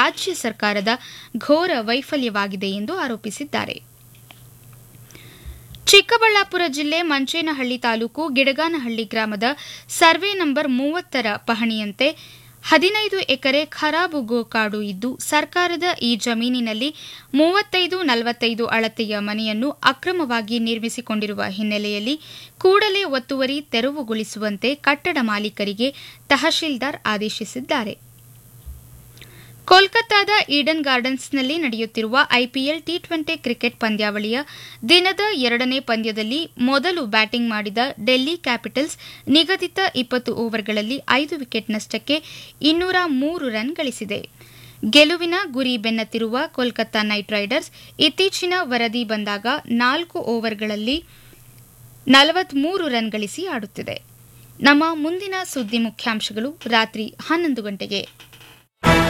ರಾಜ್ಯ ಸರ್ಕಾರದ ಘೋರ ವೈಫಲ್ಯವಾಗಿದೆ ಎಂದು ಆರೋಪಿಸಿದ್ದಾರೆ ಚಿಕ್ಕಬಳ್ಳಾಪುರ ಜಿಲ್ಲೆ ಮಂಚೇನಹಳ್ಳಿ ತಾಲೂಕು ಗಿಡಗಾನಹಳ್ಳಿ ಗ್ರಾಮದ ಸರ್ವೆ ನಂಬರ್ ಮೂವತ್ತರ ಪಹಣಿಯಂತೆ ಹದಿನೈದು ಎಕರೆ ಖರಾಬು ಗೋಕಾಡು ಇದ್ದು ಸರ್ಕಾರದ ಈ ಜಮೀನಿನಲ್ಲಿ ಮೂವತ್ತೈದು ನಲವತ್ತೈದು ಅಳತೆಯ ಮನೆಯನ್ನು ಅಕ್ರಮವಾಗಿ ನಿರ್ಮಿಸಿಕೊಂಡಿರುವ ಹಿನ್ನೆಲೆಯಲ್ಲಿ ಕೂಡಲೇ ಒತ್ತುವರಿ ತೆರವುಗೊಳಿಸುವಂತೆ ಕಟ್ಟಡ ಮಾಲೀಕರಿಗೆ ತಹಶೀಲ್ದಾರ್ ಆದೇಶಿಸಿದ್ದಾರೆ ಕೋಲ್ಕತ್ತಾದ ಈಡನ್ ಗಾರ್ಡನ್ಸ್ನಲ್ಲಿ ನಡೆಯುತ್ತಿರುವ ಐಪಿಎಲ್ ಟಿ ಟ್ವೆಂಟಿ ಕ್ರಿಕೆಟ್ ಪಂದ್ಯಾವಳಿಯ ದಿನದ ಎರಡನೇ ಪಂದ್ಯದಲ್ಲಿ ಮೊದಲು ಬ್ಯಾಟಿಂಗ್ ಮಾಡಿದ ಡೆಲ್ಲಿ ಕ್ಯಾಪಿಟಲ್ಸ್ ನಿಗದಿತ ಇಪ್ಪತ್ತು ಓವರ್ಗಳಲ್ಲಿ ಐದು ವಿಕೆಟ್ ನಷ್ಟಕ್ಕೆ ಇನ್ನೂರ ಮೂರು ರನ್ ಗಳಿಸಿದೆ ಗೆಲುವಿನ ಗುರಿ ಬೆನ್ನತ್ತಿರುವ ಕೋಲ್ಕತ್ತಾ ನೈಟ್ ರೈಡರ್ಸ್ ಇತ್ತೀಚಿನ ವರದಿ ಬಂದಾಗ ನಾಲ್ಕು ಓವರ್ಗಳಲ್ಲಿ ನಲವತ್ಮೂರು ರನ್ ಗಳಿಸಿ ಆಡುತ್ತಿದೆ ನಮ್ಮ ಮುಂದಿನ ಸುದ್ದಿ ಮುಖ್ಯಾಂಶಗಳು ರಾತ್ರಿ ಹನ್ನೊಂದು ಗಂಟೆಗೆ